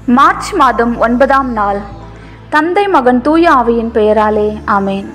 March மாதம் ஒன்பதாம் நாள் தந்தை மகன் தூய ஆவியின் பெயராலே ஆமேன்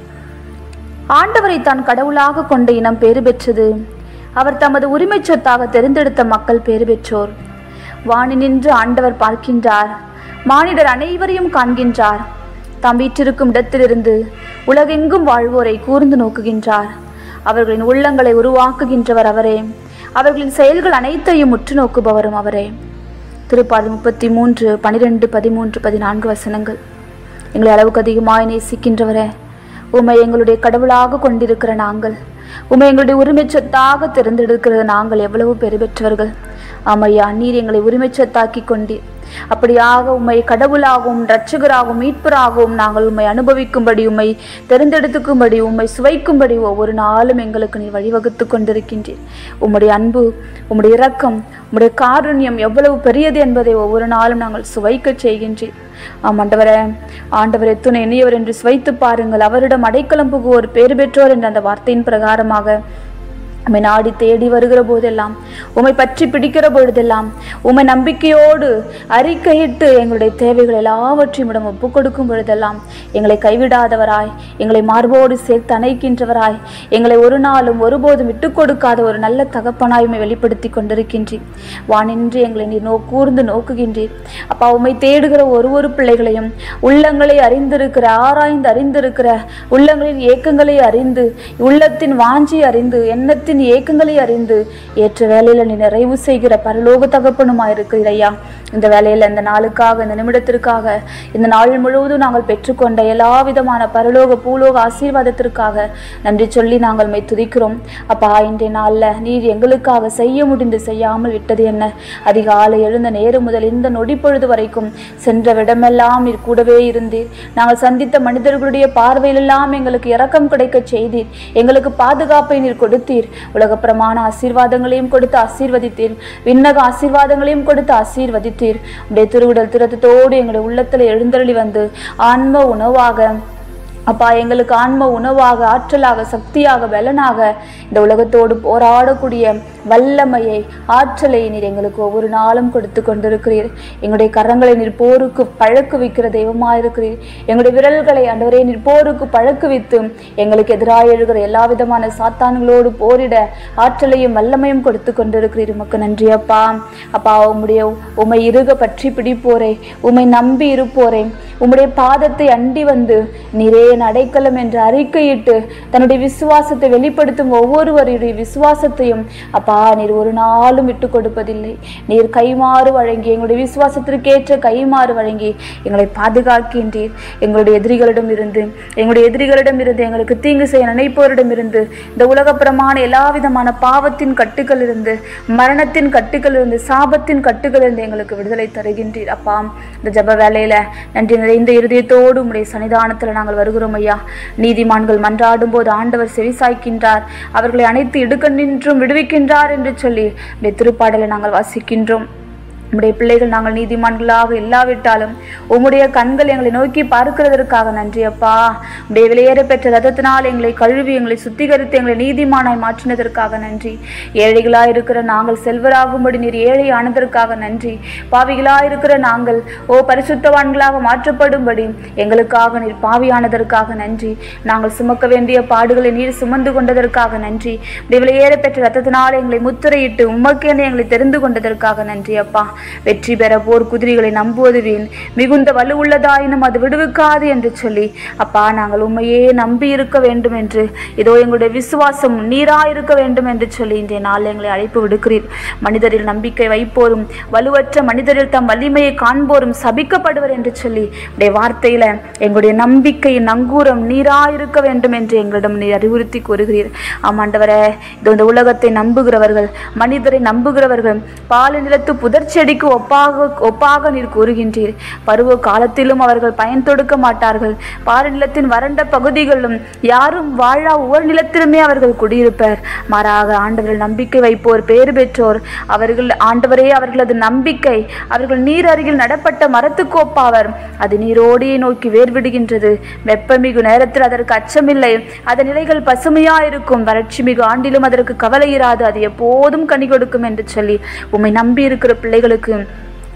ஆண்டவரை தான் கடவுளாக கொண்ட இனம் பேறு பெற்றது அவர் தமது உரிமைச் சொத்தாக தெரிந்தெடுத்த மக்கள் பேறு பெற்றோர் வாணி நின்று ஆண்டவர் பார்க்கின்றார் மானிடர் அனைவரையும் காண்கின்றார் தாம் வீற்றிருக்கும் இடத்திலிருந்து உலகெங்கும் வாழ்வோரை கூர்ந்து நோக்குகின்றார் அவர்களின் உள்ளங்களை உருவாக்குகின்றவர் அவரே அவர்களின் செயல்கள் அனைத்தையும் உற்று நோக்குபவரும் அவரே திருப்பாடு முப்பத்தி மூன்று பனிரெண்டு பதிமூன்று பதினான்கு வசனங்கள் எங்களை அளவுக்கு அதிகமாய் நேசிக்கின்றவரே உமை எங்களுடைய கடவுளாக கொண்டிருக்கிற நாங்கள் உமை எங்களுடைய உரிமைச் சொத்தாக தேர்ந்தெடுக்கிற நாங்கள் எவ்வளவு பெரு பெற்றவர்கள் ஆமையா நீர் எங்களை உரிமைச் சொத்தாக்கி கொண்டீர் அப்படியாக உம்மை கடவுளாகவும் இரட்சகராகவும் மீட்பராகவும் நாங்கள் உம்மை அனுபவிக்கும்படி உம்மை தெரிந்தெடுத்துக்கும்படி உம்மை சுவைக்கும்படி ஒவ்வொரு நாளும் எங்களுக்கு நீர் வழிவகுத்து கொண்டிருக்கின்றீர் உம்முடைய அன்பு உம்முடைய இரக்கம் உம்முடைய காருண்யம் எவ்வளவு பெரியது என்பதை ஒவ்வொரு நாளும் நாங்கள் சுவைக்கச் செய்கின்றீர் ஆமாண்டவரே ஆண்டவர் எத்துணை இனியவர் என்று சுவைத்து பாருங்கள் அவரிடம் அடைக்கலம் புகுவோர் பேறு பெற்றோர் என்ற அந்த வார்த்தையின் பிரகாரமாக உம்மை நாடி தேடி வருகிற போதெல்லாம் உம்மை பற்றி பிடிக்கிற பொழுதெல்லாம் உம்மை நம்பிக்கையோடு அறிக்கையிட்டு எங்களுடைய தேவைகள் எல்லாவற்றையும் இடம் ஒப்புக் கொடுக்கும் பொழுதெல்லாம் எங்களை கைவிடாதவராய் எங்களை மார்போடு சேர்த்து அணைக்கின்றவராய் எங்களை ஒரு நாளும் ஒருபோதும் விட்டுக் கொடுக்காத ஒரு நல்ல தகப்பனாய் உம்மை வெளிப்படுத்தி கொண்டிருக்கின்றீர் வானின்று எங்களை நீர் நோ கூர்ந்து நோக்குகின்றீர் அப்பா உம்மை தேடுகிற ஒரு ஒரு பிள்ளைகளையும் உள்ளங்களை அறிந்திருக்கிற ஆராய்ந்து அறிந்திருக்கிற உள்ளங்களின் ஏக்கங்களை அறிந்து உள்ளத்தின் வாஞ்சி அறிந்து எண்ணத்தின் ஏக்கங்களை அறிந்து ஏற்ற வேலையில நீ நிறைவு செய்கிற பரலோக தகப்பனுமாயிருக்கிறீர் ஐயா இந்த வேலையில இந்த நாளுக்காக இந்த நிமிடத்திற்காக இந்த நாள் முழுவதும் நாங்கள் பெற்றுக்கொண்ட எல்லா விதமான பரலோக பூலோக ஆசீர்வாதத்திற்காக நன்றி சொல்லி நாங்கள் மை துதிக்கிறோம் அப்பா இன்றைய நாள்ல நீர் எங்களுக்காக செய்ய முடிந்து செய்யாமல் விட்டது என்ன அதிகாலை எழுந்த நேரம் முதல் இந்த நொடி பொழுது வரைக்கும் சென்ற விடமெல்லாம் நீர் கூடவே இருந்தீர் நாங்கள் சந்தித்த மனிதர்களுடைய பார்வையிலெல்லாம் எங்களுக்கு இரக்கம் கிடைக்க செய்தீர் எங்களுக்கு பாதுகாப்பை நீர் கொடுத்தீர் உலக பிரமாண ஆசீர்வாதங்களையும் கொடுத்து ஆசீர்வதித்தீர் விண்ணக ஆசீர்வாதங்களையும் கொடுத்து ஆசீர்வதித்தீர் உடைய திருவிடல் திறத்தத்தோடு எங்களுடைய உள்ளத்தில் எழுந்தருளி வந்து ஆன்ம உணவாக அப்பா எங்களுக்கு ஆன்ம உணவாக ஆற்றலாக சக்தியாக பலனாக இந்த உலகத்தோடு போராடக்கூடிய வல்லமையை ஆற்றலை நீர் எங்களுக்கு ஒவ்வொரு நாளும் கொடுத்து கொண்டிருக்கிறீர் எங்களுடைய கரங்களை நீர் போருக்கு பழக்குவிக்கிற தெய்வமாயிருக்கிறீர் எங்களுடைய விரல்களை ஆண்டவரே நீர் போருக்கு பழக்குவித்து எங்களுக்கு எதிராக எழுகிற எல்லா விதமான சாத்தான்களோடு போரிட ஆற்றலையும் வல்லமையும் கொடுத்து கொண்டிருக்கிறீர் உமக்கு நன்றி அப்பா அப்பா உம்முடைய உமை இறுக பற்றி பிடிப்போரே உமை நம்பி இருப்போரே உம்முடைய பாதத்தை அண்டி வந்து நீரே என் அடைக்கலம் என்று அறிக்கையிட்டு தன்னுடைய விசுவாசத்தை வெளிப்படுத்தும் ஒவ்வொருவருடைய விசுவாசத்தையும் அப்பா நீர் ஒரு நாளும் விட்டு கொடுப்பதில்லை நீர் கைமாறு வழங்கி எங்களுடைய விசுவாசத்திற்கேற்ற கைமாறு வழங்கி எங்களை பாதுகாக்கின்றீர் எங்களுடைய எதிரிகளிடம் இருந்து எங்களுடைய எதிரிகளிடம் இருந்து எங்களுக்கு தீங்கு செய்ய நினைப்போரிடம் இருந்து இந்த உலகப்புறமான எல்லா விதமான பாவத்தின் கட்டுகள் இருந்து மரணத்தின் கட்டுகள் இருந்து சாபத்தின் கட்டுகள் இருந்து எங்களுக்கு விடுதலை தருகின்றீர் அப்பா இந்த ஜப வேலையில நன்றி நிறைந்த இருதயத்தோடு உடைய சன்னிதானத்தில் நாங்கள் வருகிறோம் ஐயா நீதிமான்கள் மன்றாடும் போது ஆண்டவர் செவிசாய்க்கின்றார் அவர்களை அனைத்து இடுக்கண்ணின்றும் விடுவிக்கின்றார் என்று சொல்லி உடைய திருப்பாடலை நாங்கள் வாசிக்கின்றோம் உம்முடைய பிள்ளைகள் நாங்கள் நீதிமான்களாக இல்லாவிட்டாலும் உம்முடைய கண்கள் எங்களை நோக்கி பார்க்கிறதற்காக நன்றி அப்பா உடைய விலையேற பெற்ற ரதத்தினால் எங்களை கழுவி எங்களை சுத்திகரித்து எங்களை நீதிமானாய் மாற்றினதற்காக நன்றி ஏழைகளாய் இருக்கிற நாங்கள் செல்வராகும்படி நீர் ஏழை ஆனதற்காக நன்றி பாவிகளாய் இருக்கிற நாங்கள் ஓ பரிசுத்தவான்களாக மாற்றப்படும்படி எங்களுக்காக நீர் பாவியானதற்காக நன்றி நாங்கள் சுமக்க வேண்டிய பாடுகளை நீர் சுமந்து கொண்டதற்காக நன்றி உடைய விலையேற பெற்ற ரத்தத்தினால் எங்களை முத்திரையிட்டு உமக்கென எங்களை தெரிந்து கொண்டதற்காக நன்றி அப்பா வெற்றி பெற போர் குதிரைகளை நம்புவது வீண் மிகுந்த வலுவுள்ளதாயினும் அது விடுவிக்காது என்று சொல்லி அப்பா நாங்கள் உண்மையே நம்பி இருக்க வேண்டும் என்று இதோ எங்களுடைய விசுவாசம் நீரா இருக்க வேண்டும் என்று சொல்லி இன்றைய நாள் எங்களை அழைப்பு விடுக்கிறீர் மனிதரில் நம்பிக்கை வைப்போரும் வலுவற்ற மனிதரில் தம் வலிமையை காண்போரும் சபிக்கப்படுவர் என்று சொல்லி உடைய வார்த்தையில எங்களுடைய நம்பிக்கையின் நங்கூரம் நீரா இருக்க வேண்டும் என்று எங்களிடம் நீர் அறிவுறுத்தி கூறுகிறீர் ஆமாண்டவரே இது இந்த உலகத்தை நம்புகிறவர்கள் மனிதரை நம்புகிறவர்கள் பால நிலத்து புதர்ச்செடிக்கு ஒப்பாக ஒப்பாக நீர் கூறுகின்றீர் பருவ காலத்திலும் அவர்கள் பயன் தொடுக்க மாட்டார்கள் பாரநிலத்தின் வறண்ட பகுதிகளிலும் யாரும் வாழா ஒவ்வொரு நிலத்திலுமே அவர்கள் குடியிருப்பர் மாறாக ஆண்டவர்கள் நம்பிக்கை வைப்போர் பேறு பெற்றோர் அவர்கள் ஆண்டவரே அவர்களது நம்பிக்கை அவர்கள் நீர் அருகில் நடப்பட்ட மரத்துக்கு ஒப்பாவர் அது நீரோடியை நோக்கி வேர்விடுகின்றது வெப்பமிகு நேரத்தில் அதற்கு அச்சமில்லை அதன் இலைகள் பசுமையா இருக்கும் வறட்சி மிகு ஆண்டிலும் அதற்கு கவலை இராது அது எப்போதும் கனி கொடுக்கும் என்று சொல்லி உம்மை நம்பி இருக்கிற பிள்ளைகளுக்கு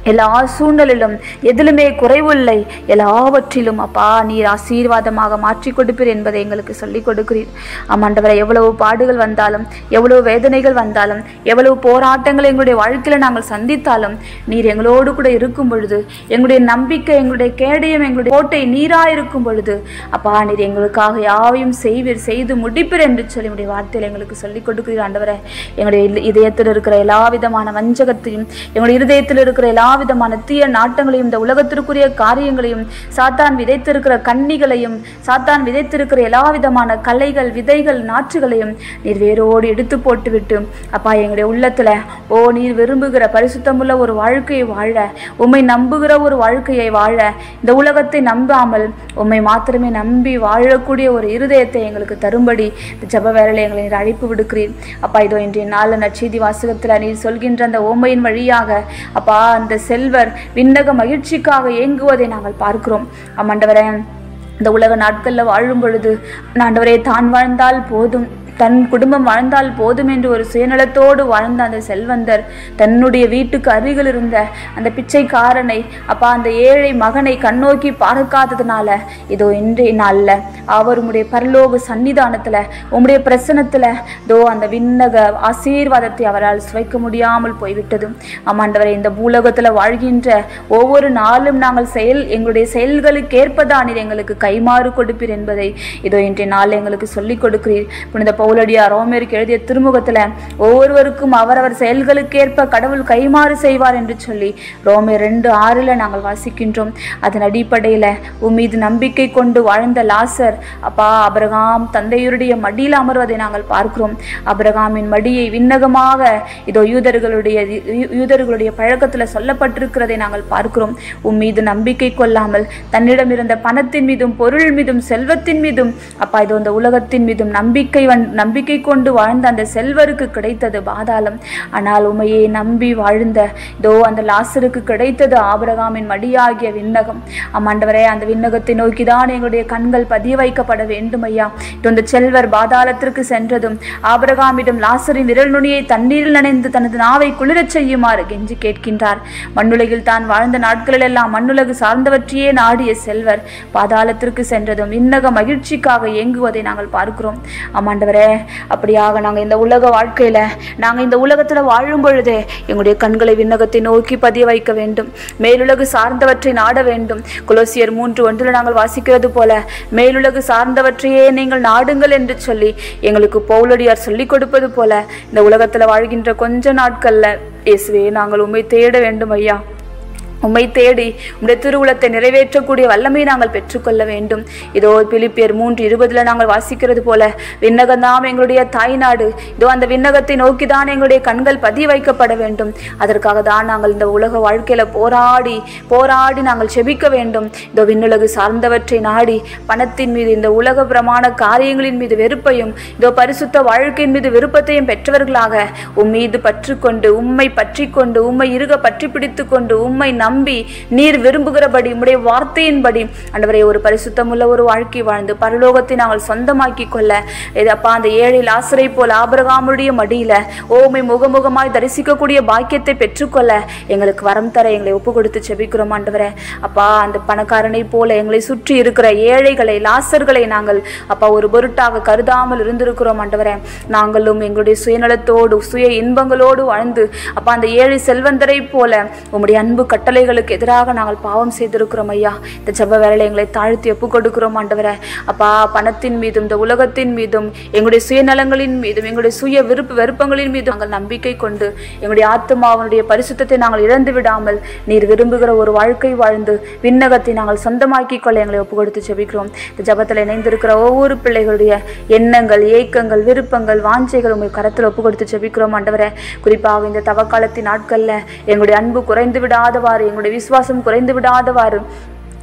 எல்லா சூழ்நிலையிலும் எதிலுமே குறைவில்லை எல்லாவற்றிலும் அப்பா நீர் ஆசீர்வாதமாக மாற்றி கொடுப்பீர் என்பதை எங்களுக்கு சொல்லிக் கொடுக்கிறீர் ஆமாண்டவரை எவ்வளவு பாடுகள் வந்தாலும் எவ்வளவு வேதனைகள் வந்தாலும் எவ்வளவு போராட்டங்கள் எங்களுடைய வாழ்க்கையில் நாங்கள் சந்தித்தாலும் நீர் எங்களோடு கூட இருக்கும் பொழுது எங்களுடைய நம்பிக்கை எங்களுடைய கேடயம் எங்களுடைய கோட்டை நீராக இருக்கும் பொழுது அப்பா நீர் எங்களுக்காக யாவையும் செய்வீர் செய்து முடிப்பீர் என்று சொல்லி உடைய வார்த்தையில் எங்களுக்கு சொல்லிக் கொடுக்கிறீர் ஆண்டவரே எங்களுடைய இல்ல- இதயத்தில் இருக்கிற எல்லா விதமான வஞ்சகத்தையும் எங்களுடைய இருதயத்தில் இருக்கிற எல்லா விதமான தீய நாட்டங்களையும் இந்த உலகத்திற்குரிய காரியங்களையும் சாத்தான் விதைத்திருக்கிற கன்னிகளையும் சாத்தான் விதைத்திருக்கிற எல்லா விதமான கலைகள் விதைகள் நாற்றுகளையும் நீர் வேரோடு எடுத்து போட்டுவிட்டு அப்பா எங்களுடைய உள்ளத்துல ஓ நீர் விரும்புகிற பரிசுத்தமுள்ள ஒரு வாழ்க்கையை வாழ உம்மை நம்புகிற ஒரு வாழ்க்கையை வாழ இந்த உலகத்தை நம்பாமல் உம்மை மாத்திரமே நம்பி வாழக்கூடிய ஒரு இருதயத்தை எங்களுக்கு தரும்படி இந்த ஜப வேலையில் எங்களை நீர் அழைப்பு விடுக்கிறீர் அப்பா இதோ இன்றைய நாள் நற்செய்தி வாசகத்தில் நீர் சொல்கின்ற அந்த ஓமையின் வழியாக அப்பா அந்த செல்வர் விண்ணக மகிழ்ச்சிக்காக ஏங்குவதை நாங்கள் பார்க்கிறோம் ஆமாண்டவரே இந்த உலக நாட்களில் வாழும் பொழுது ஆண்டவரே தான் வாழ்ந்தால் போதும் தன் குடும்பம் வாழ்ந்தால் போதும் என்று ஒரு சுயநலத்தோடு வாழ்ந்த அந்த செல்வந்தர் தன்னுடைய வீட்டுக்கு அருகில் இருந்த அந்த பிச்சைக்காரனை அப்பா அந்த ஏழை மகனை கண்ணோக்கி பார்க்காததுனால இதோ இன்றைய நாளில் அவர் உம்முடைய பரலோக சன்னிதானத்தில் உம்முடைய பிரசனத்தில் இதோ அந்த விண்ணக ஆசீர்வாதத்தை அவரால் சுவைக்க முடியாமல் போய்விட்டது ஆமாண்டவரை இந்த பூலோகத்தில் வாழ்கின்ற ஒவ்வொரு நாளும் நாங்கள் செயல் எங்களுடைய செயல்களுக்கு ஏற்பதான் நீர் எங்களுக்கு கைமாறு கொடுப்பீர் என்பதை இதோ இன்றைய நாள் எங்களுக்கு சொல்லிக் கொடுக்கிறீர் புனித பவுலடியார் ரோமேருக்கு எழுதிய திருமுகத்துல ஒவ்வொருவருக்கும் அவரவர் செயல்களுக்கேற்ப கடவுள் கைமாறு செய்வார் என்று சொல்லி ரோமே ரெண்டு ஆறில் நாங்கள் வாசிக்கின்றோம் அதன் அடிப்படையில் உன் மீது நம்பிக்கை கொண்டு வாழ்ந்த லாசர் அப்பா அபிரகாம் தந்தையருடைய மடியில் அமர்வதை நாங்கள் பார்க்கிறோம் அபிரகாமின் மடியை விண்ணகமாக இதோ யூதர்களுடைய யூ- யூதர்களுடைய பழக்கத்தில் சொல்லப்பட்டிருக்கிறதை நாங்கள் பார்க்கிறோம் உன் மீது நம்பிக்கை கொள்ளாமல் தன்னிடம் இருந்த பணத்தின் மீதும் பொருள் மீதும் செல்வத்தின் மீதும் அப்பா இதோ இந்த உலகத்தின் மீதும் நம்பிக்கை வந் நம்பிக்கை கொண்டு வாழ்ந்த அந்த செல்வருக்கு கிடைத்தது பாதாளம் ஆனால் உமையை நம்பி வாழ்ந்த இதோ அந்த லாசருக்கு கிடைத்தது ஆபிரகாமின் மடியாகிய விண்ணகம் ஆமாண்டவரே அந்த விண்ணகத்தை நோக்கிதான் எங்களுடைய கண்கள் பதிய வைக்கப்பட வேண்டும் ஐயா இதோ இந்த செல்வர் பாதாளத்திற்கு சென்றதும் ஆபிரகாமிடம் லாசரின் விரல் நுனியை தண்ணீரில் நனைந்து தனது நாவை குளிரச் செய்யுமாறு கெஞ்சி கேட்கின்றார் மண்ணுலகில் தான் வாழ்ந்த நாட்களில் எல்லாம் மண்ணுலகு சார்ந்தவற்றையே நாடிய செல்வர் பாதாளத்திற்கு சென்றதும் விண்ணக மகிழ்ச்சிக்காக ஏங்குவதை நாங்கள் பார்க்கிறோம் ஆமாண்டவரே அப்படியாக நாங்கள் இந்த உலக வாழ்க்கையில நாங்கள் இந்த உலகத்தில் வாழும் பொழுதே எங்களுடைய கண்களை விண்ணகத்தை நோக்கி பதிய வைக்க வேண்டும் மேலுலகு சார்ந்தவற்றை நாட வேண்டும் கொலோசியர் மூன்று ஒன்றில் நாங்கள் வாசிக்கிறது போல மேலுலகு சார்ந்தவற்றையே நீங்கள் நாடுங்கள் என்று சொல்லி எங்களுக்கு பவுலடியார் சொல்லிக் கொடுப்பது போல இந்த உலகத்தில் வாழ்கின்ற கொஞ்ச நாட்கள்ல இயேசுவே நாங்கள் உண்மை தேட வேண்டும் ஐயா உம்மை தேடி உம்முடைய திருவுளத்தை நிறைவேற்றக்கூடிய வல்லமை நாங்கள் பெற்றுக்கொள்ள வேண்டும் இதோ பிலிப்பியர் மூன்று இருபதுல நாங்கள் வாசிக்கிறது போல விண்ணகம்தான் எங்களுடைய தாய்நாடு இதோ அந்த விண்ணகத்தை நோக்கி தான் எங்களுடைய கண்கள் பதிய வைக்கப்பட வேண்டும் அதற்காக தான் நாங்கள் இந்த உலக வாழ்க்கையில போராடி போராடி நாங்கள் செபிக்க வேண்டும் இதோ விண்ணுலகு சார்ந்தவற்றை நாடி பணத்தின் மீது இந்த உலக பிரமாண காரியங்களின் மீது வெறுப்பையும் இதோ பரிசுத்த வாழ்க்கையின் மீது விருப்பத்தையும் பெற்றவர்களாக உம் மீது பற்றுக்கொண்டு உம்மை பற்றி கொண்டு உம்மை இருக பற்றி பிடித்து கொண்டு உம்மை நம்பி நீர் விரும்புகிறபடி உம்முடைய வார்த்தையின்படி ஆண்டவரே ஒரு பரிசுத்தமுள்ள ஒரு வாழ்க்கை வாழ்ந்து பரலோகத்தை நாங்கள் சொந்தமாக்கி கொள்ள இது அப்பா அந்த ஏழை லாசரை போல் ஆபிரகாமுடைய மடியில ஓமை முகமுகமாய் தரிசிக்கக்கூடிய பாக்கியத்தை பெற்றுக்கொள்ள எங்களுக்கு வரம் தர எங்களை ஒப்பு கொடுத்து செபிக்கிறோம் ஆண்டவரே அப்பா அந்த பணக்காரனை போல எங்களை சுற்றி இருக்கிற ஏழைகளை லாசர்களை நாங்கள் அப்பா ஒரு பொருட்டாக கருதாமல் இருந்திருக்கிறோம் ஆண்டவரே நாங்களும் எங்களுடைய சுயநலத்தோடு சுய இன்பங்களோடு வாழ்ந்து அப்பா அந்த ஏழை செல்வந்தரை போல உம்முடைய அன்பு கட்டளைகளுக்கு எதிராக நாங்கள் பாவம் செய்திருக்கிறோம் ஐயா இந்த ஜெப வேலையில எங்களை தாழ்த்தி ஒப்பு கொடுக்கிறோம் ஆண்டவரே அப்பா பணத்தின் மீதும் இந்த உலகத்தின் மீதும் எங்களுடைய சுயநலங்களின் மீதும் எங்களுடைய சுய விருப்ப வெறுப்பங்களின் மீதும் நாங்கள் நம்பிக்கை கொண்டு எங்களுடைய ஆத்மாவனுடைய பரிசுத்தத்தை நாங்கள் இழந்து விடாமல் நீர் விரும்புகிற ஒரு வாழ்க்கை வாழ்ந்து விண்ணகத்தை நாங்கள் சொந்தமாக்கி கொள்ள எங்களை ஒப்பு கொடுத்து ஜெபிக்கிறோம் இந்த ஜெபத்தில் இணைந்திருக்கிற ஒவ்வொரு பிள்ளைகளுடைய எண்ணங்கள் ஏக்கங்கள் விருப்பங்கள் வாஞ்சைகள் உங்கள் கரத்தில் ஒப்பு கொடுத்து ஜெபிக்கிறோம் ஆண்டவரே குறிப்பாக இந்த தவக்காலத்தின் நாட்கள்ல எங்களுடைய அன்பு குறைந்து விடாதவாறு எங்களுடைய விசுவாசம் குறைந்து விடாதவாறு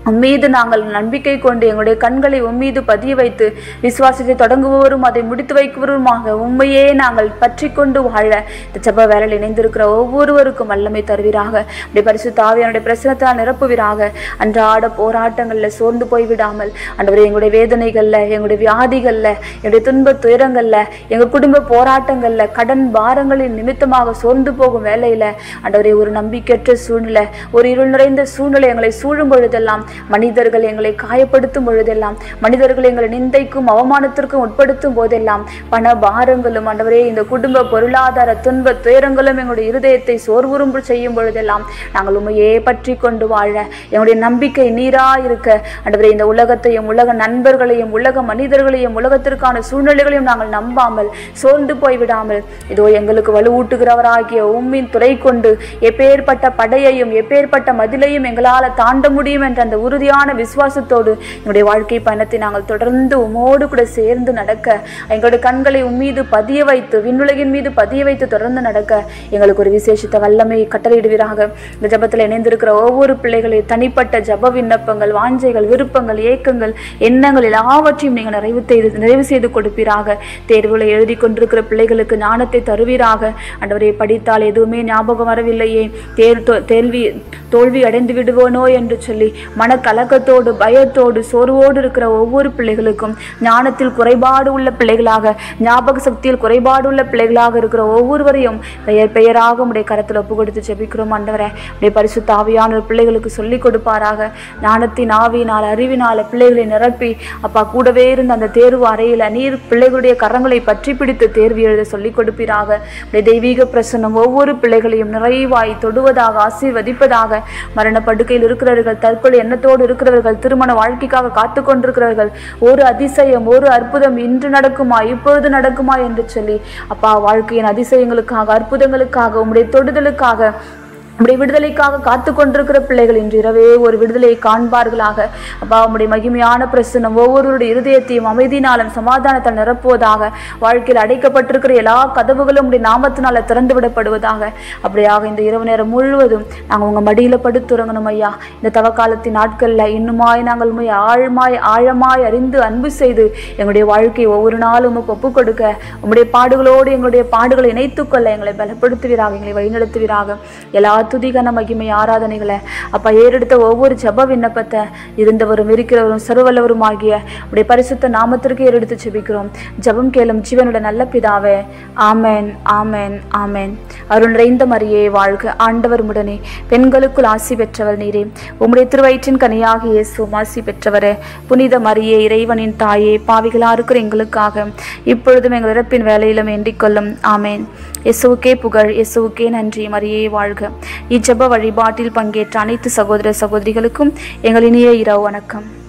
உம்மீது நாங்கள் நம்பிக்கை கொண்டு எங்களுடைய கண்களை உம்மீது பதிய வைத்து விசுவாசத்தை தொடங்குபவரும் அதை முடித்து வைப்பவருமாக உண்மையே நாங்கள் பற்றி கொண்டு வாழ இந்த ஜெப வேலையில் இணைந்திருக்கிற ஒவ்வொருவருக்கும் வல்லமை தருவீராக அப்படி பரிசு தாவியனுடைய பிரச்சனத்தால் நிரப்புவீராக அன்றாட போராட்டங்களில் சோர்ந்து போய் விடாமல் ஆண்டவரே எங்களுடைய வேதனைகளில் எங்களுடைய வியாதிகளில் எங்களுடைய துன்ப துயரங்களில் எங்கள் குடும்ப போராட்டங்களில் கடன் பாரங்களின் நிமித்தமாக சோர்ந்து போகும் வேலையில் ஆண்டவரே ஒரு நம்பிக்கையற்ற சூழ்நிலை ஒரு இருள் நிறைந்த சூழ்நிலை எங்களை சூழும் பொழுதெல்லாம் மனிதர்கள் எங்களை காயப்படுத்தும் பொழுதெல்லாம் மனிதர்கள் எங்களை நிந்தைக்கும் அவமானத்திற்கும் உட்படுத்தும் போதெல்லாம் பண பாரங்களும் ஆண்டவரே இந்த குடும்ப பொருளாதார துன்ப துயரங்களும் எங்களுடைய இருதயத்தை சோர்வுறும்பு செய்யும் பொழுதெல்லாம் நாங்கள் உண்மையே பற்றி கொண்டு வாழ எங்களுடைய நம்பிக்கை நீரா இருக்க ஆண்டவரே இந்த உலகத்தையும் உலக நண்பர்களையும் உலக மனிதர்களையும் உலகத்திற்கான சூழ்நிலைகளையும் நாங்கள் நம்பாமல் சோர்ந்து போய் விடாமல் இதோ எங்களுக்கு வலுவூட்டுகிறவராகிய உம்மின் துறை கொண்டு எப்பேற்பட்ட படையையும் எப்பேற்பட்ட மதிலையும் எங்களால் தாண்ட முடியும் என்ற அந்த உறுதியான விசுவாசத்தோடு எங்களுடைய வாழ்க்கை பயணத்தை நாங்கள் தொடர்ந்து உமோடு கூட சேர்ந்து நடக்க எங்களுடைய கண்களை உம்மீது பதிய வைத்து விண்ணுலகின் மீது பதிய வைத்து தொடர்ந்து நடக்க எங்களுக்கு ஒரு விசேஷித்த வல்லமை கட்டளையிடுவீராக இந்த ஜபத்தில் இணைந்திருக்கிற ஒவ்வொரு பிள்ளைகளை தனிப்பட்ட ஜப விண்ணப்பங்கள் வாஞ்சைகள் விருப்பங்கள் ஏக்கங்கள் எண்ணங்கள் எல்லாவற்றையும் நீங்கள் நிறைவு செய்து நிறைவு செய்து கொடுப்பீராக தேர்வுகளை எழுதி கொண்டிருக்கிற பிள்ளைகளுக்கு ஞானத்தை தருவீராக ஆண்டவரை படித்தால் எதுவுமே ஞாபகம் வரவில்லையே தேர் தோ- தேல்வி தோல்வி அடைந்து விடுவோனோ என்று சொல்லி மனக்கலக்கத்தோடு பயத்தோடு சோர்வோடு இருக்கிற ஒவ்வொரு பிள்ளைகளுக்கும் ஞானத்தில் குறைபாடு உள்ள பிள்ளைகளாக ஞாபக சக்தியில் குறைபாடு உள்ள பிள்ளைகளாக இருக்கிற ஒவ்வொருவரையும் பெயர் பெயராக உடைய கரத்தில் ஒப்பு கொடுத்து ஜெபிக்கிறோம் ஆண்டவரே உடைய பரிசுத்த ஆவியான பிள்ளைகளுக்கு சொல்லிக் கொடுப்பாராக ஞானத்தின் ஆவியினால் அறிவினால் பிள்ளைகளை நிரப்பி அப்பா கூடவே இருந்த அந்த தேர்வு அறையில் நீர் பிள்ளைகளுடைய கரங்களை பற்றி பிடித்து தேர்வு எழுத சொல்லிக் கொடுப்பீராக உடைய தெய்வீக பிரசன்னம் ஒவ்வொரு பிள்ளைகளையும் நிறைவாய் தொடுவதாக ஆசீர்வதிப்பதாக மரண படுக்கையில் இருக்கிறவர்கள் தற்கொலை எண்ணத்தோடு இருக்கிறவர்கள் திருமண வாழ்க்கைக்காக காத்து கொண்டிருக்கிறவர்கள் ஒரு அதிசயம் ஒரு அற்புதம் இன்று நடக்குமா இப்பொழுது நடக்குமா என்று சொல்லி அப்பா வாழ்க்கையின் அதிசயங்களுக்காக அற்புதங்களுக்காக உம்முடைய தொடுதலுக்காக உம்முடைய விடுதலைக்காக காத்து கொண்டிருக்கிற பிள்ளைகள் இன்று இரவே ஒரு விடுதலையை காண்பார்களாக அப்பா உம்முடைய மகிமையான பிரசனம் ஒவ்வொருவருடைய இருதயத்தையும் அமைதினாலும் சமாதானத்தால் நிரப்புவதாக வாழ்க்கையில் அடைக்கப்பட்டிருக்கிற எல்லா கதவுகளும் உடைய நாமத்தினால திறந்து விடப்படுவதாக அப்படியாக இந்த இரவு நேரம் முழுவதும் நாங்கள் உங்கள் மடியில் படுத்துறங்கணும் ஐயா இந்த தவக்காலத்தின் நாட்களில் இன்னுமாய் நாங்கள் உண்மை ஆழமாய் ஆழமாய் அறிந்து அன்பு செய்து எங்களுடைய வாழ்க்கையை ஒவ்வொரு நாளும் உமக்கு ஒப்புக் கொடுக்க உம்முடைய பாடுகளோடு எங்களுடைய பாடுகளை இணைத்துக்கொள்ள எங்களை பலப்படுத்துவீராக எங்களை வழிநடத்துவீராக எல்லா துதிகன மகிமை ஆராதனைகளை அப்பா ஏறெடுத்த ஒவ்வொரு ஜெப விண்ணப்பத்தை இருந்தவரும் இருக்கிறவரும் சர்வல்லவரும் ஆகிய உடைய பரிசுத்த நாமத்திற்கு ஏறெடுத்து ஜெபிக்கிறோம் ஜெபம் கேளும் ஜீவனுடைய நல்ல பிதாவே ஆமென் ஆமென் ஆமென் அருள் நிறைந்த மரியே வாழ்க ஆண்டவர் உடனே பெண்களுக்குள் ஆசி பெற்றவர் நீரே உம்முடைய திருவயிற்றின் கனியாக இயேசு ஆசி பெற்றவரே புனித மரியே இறைவனின் தாயே பாவிகளா இருக்கிற எங்களுக்காக இப்பொழுதும் எங்கள் இறப்பின் வேலையிலும் வேண்டிக் கொள்ளும் ஆமென் இயேசுவுக்கே புகழ் இயேசுவுக்கே நன்றி மரியே வாழ்க இச்செப வழிபாட்டில் பங்கேற்ற அனைத்து சகோதர சகோதரிகளுக்கும் எங்கள் இனிய இரவு வணக்கம்